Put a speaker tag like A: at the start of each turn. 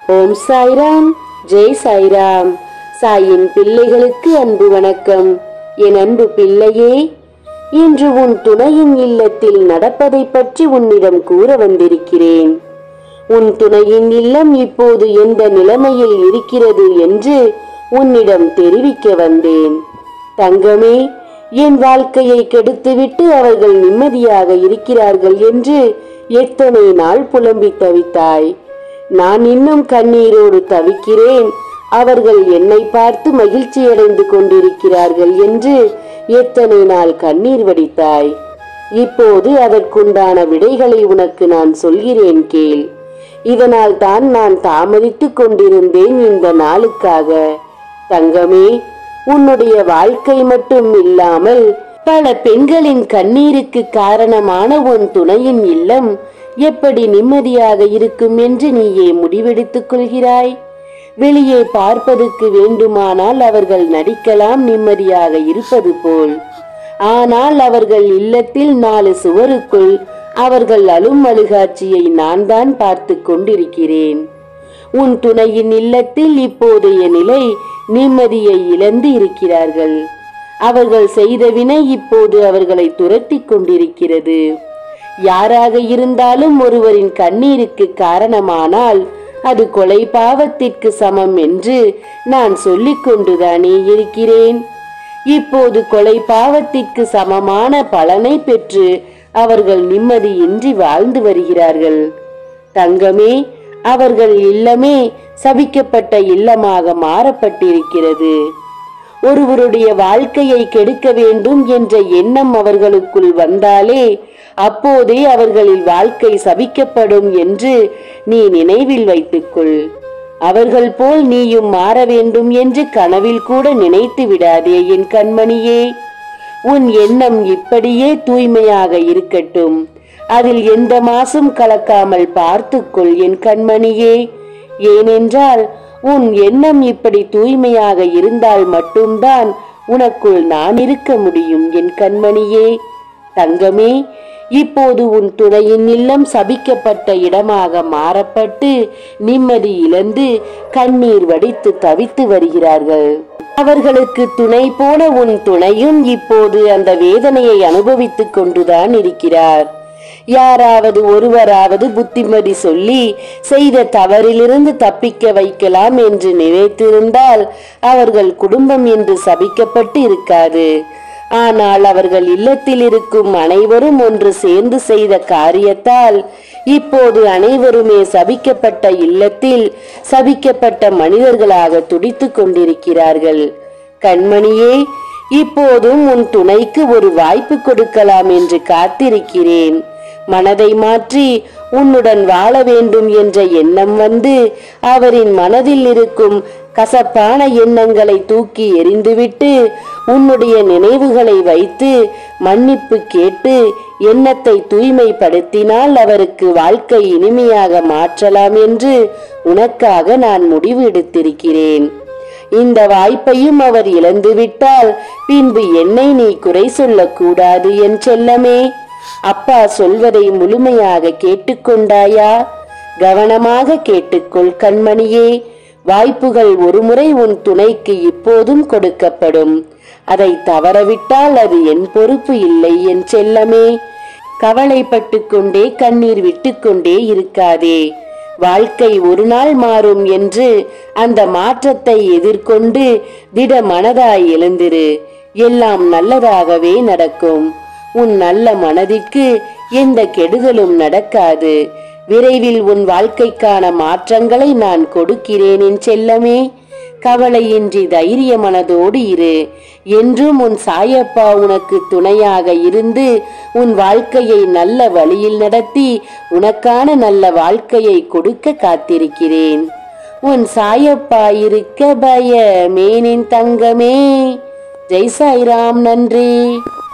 A: ஓம் சாய்ராம் ஜெய் சாய்ராம் சாயின் பிள்ளைகளுக்கு அன்பு வணக்கம் என் அன்பு பிள்ளையே இன்று உன் துணையின் இல்லத்தில் நடப்பதை பற்றி உன்னிடம் கூற வந்திருக்கிறேன் உன் துணையின் இல்லம் இப்போது எந்த நிலைமையில் இருக்கிறது என்று உன்னிடம் தெரிவிக்க வந்தேன் தங்கமே என் வாழ்க்கையை கெடுத்துவிட்டு அவர்கள் நிம்மதியாக இருக்கிறார்கள் என்று எத்தனை நாள் புலம்பி தவித்தாய் நான் இன்னும் கண்ணீரோடு தவிக்கிறேன் அவர்கள் என்னை பார்த்து மகிழ்ச்சியடைந்து கொண்டிருக்கிறார்கள் என்று எத்தனை நாள் கண்ணீர் வடித்தாய் இப்போது அதற்குண்டான விடைகளை உனக்கு நான் சொல்கிறேன் கேள் இதனால் தான் நான் தாமதித்துக் கொண்டிருந்தேன் இந்த நாளுக்காக தங்கமே உன்னுடைய வாழ்க்கை மட்டும் இல்லாமல் பல பெண்களின் கண்ணீருக்கு காரணமான உன் துணையின் இல்லம் எப்படி நிம்மதியாக இருக்கும் என்று நீயே முடிவெடுத்துக் கொள்கிறாய் வெளியே பார்ப்பதற்கு வேண்டுமானால் அவர்கள் நடிக்கலாம் நிம்மதியாக இருப்பது போல் ஆனால் அவர்கள் இல்லத்தில் நாலு சுவருக்குள் அவர்கள் அழும் அழுகாட்சியை நான் தான் பார்த்து கொண்டிருக்கிறேன் உன் துணையின் இல்லத்தில் இப்போதைய நிலை நிம்மதியை இழந்து இருக்கிறார்கள் அவர்கள் செய்த வினை இப்போது அவர்களை துரத்தி கொண்டிருக்கிறது யாராக இருந்தாலும் ஒருவரின் கண்ணீருக்கு காரணமானால் அது கொலை பாவத்திற்கு சமம் என்று நான் சொல்லிக் கொண்டுதானே இருக்கிறேன் இப்போது கொலை பாவத்திற்கு சமமான பலனை பெற்று அவர்கள் நிம்மதியின்றி வாழ்ந்து வருகிறார்கள் தங்கமே அவர்கள் இல்லமே சபிக்கப்பட்ட இல்லமாக மாறப்பட்டிருக்கிறது ஒருவருடைய வாழ்க்கையை கெடுக்க வேண்டும் என்ற எண்ணம் அவர்களுக்குள் வந்தாலே அப்போதே அவர்களின் வாழ்க்கை சபிக்கப்படும் என்று நீ நினைவில் வைத்துக்கொள் அவர்கள் போல் நீயும் மாற வேண்டும் என்று கனவில் கூட நினைத்து விடாதே என் கண்மணியே உன் எண்ணம் இப்படியே தூய்மையாக இருக்கட்டும் அதில் எந்த மாசும் கலக்காமல் பார்த்துக்கொள் என் கண்மணியே ஏனென்றால் உன் எண்ணம் இப்படி தூய்மையாக இருந்தால் மட்டும்தான் உனக்குள் நான் இருக்க முடியும் என் கண்மணியே தங்கமே இப்போது உன் துணையின் இல்லம் சபிக்கப்பட்ட இடமாக மாறப்பட்டு நிம்மதி இழந்து கண்ணீர் வடித்து தவித்து வருகிறார்கள் அவர்களுக்கு துணை போன உன் துணையும் இப்போது அந்த வேதனையை அனுபவித்துக் கொண்டுதான் இருக்கிறார் யாராவது ஒருவராவது புத்திமதி சொல்லி செய்த தவறிலிருந்து தப்பிக்க வைக்கலாம் என்று நினைத்திருந்தால் அவர்கள் குடும்பம் என்று சபிக்கப்பட்டு இருக்காது ஆனால் அவர்கள் இல்லத்தில் இருக்கும் அனைவரும் ஒன்று சேர்ந்து செய்த காரியத்தால் இப்போது அனைவருமே சபிக்கப்பட்ட இல்லத்தில் சபிக்கப்பட்ட மனிதர்களாக துடித்துக் கொண்டிருக்கிறார்கள் கண்மணியே இப்போதும் உன் துணைக்கு ஒரு வாய்ப்பு கொடுக்கலாம் என்று காத்திருக்கிறேன் மனதை மாற்றி உன்னுடன் வாழ வேண்டும் என்ற எண்ணம் வந்து அவரின் மனதில் இருக்கும் கசப்பான எண்ணங்களை தூக்கி எறிந்துவிட்டு உன்னுடைய நினைவுகளை வைத்து மன்னிப்பு கேட்டு எண்ணத்தை தூய்மைப்படுத்தினால் அவருக்கு வாழ்க்கை இனிமையாக மாற்றலாம் என்று உனக்காக நான் முடிவு எடுத்திருக்கிறேன் இந்த வாய்ப்பையும் அவர் இழந்துவிட்டால் பின்பு என்னை நீ குறை சொல்லக்கூடாது என் செல்லமே அப்பா சொல்வதை முழுமையாக கேட்டுக்கொண்டாயா கவனமாக கேட்டுக்கொள் கண்மணியே வாய்ப்புகள் ஒருமுறை உன் துணைக்கு இப்போதும் கொடுக்கப்படும் அதை தவறவிட்டால் அது என் பொறுப்பு இல்லை என் செல்லமே கவலைப்பட்டு கொண்டே கண்ணீர் விட்டுக்கொண்டே இருக்காதே வாழ்க்கை ஒரு நாள் மாறும் என்று அந்த மாற்றத்தை எதிர்கொண்டு திட மனதாய் எழுந்திரு எல்லாம் நல்லதாகவே நடக்கும் உன் நல்ல மனதிற்கு எந்த கெடுதலும் நடக்காது விரைவில் உன் வாழ்க்கைக்கான மாற்றங்களை நான் கொடுக்கிறேன் என் செல்லமே கவலையின்றி தைரிய மனதோடு இரு என்றும் உன் சாயப்பா உனக்கு துணையாக இருந்து உன் வாழ்க்கையை நல்ல வழியில் நடத்தி உனக்கான நல்ல வாழ்க்கையை கொடுக்க காத்திருக்கிறேன் உன் சாயப்பா இருக்க பயமேனின் தங்கமே ஜெய் சாய்ராம் நன்றி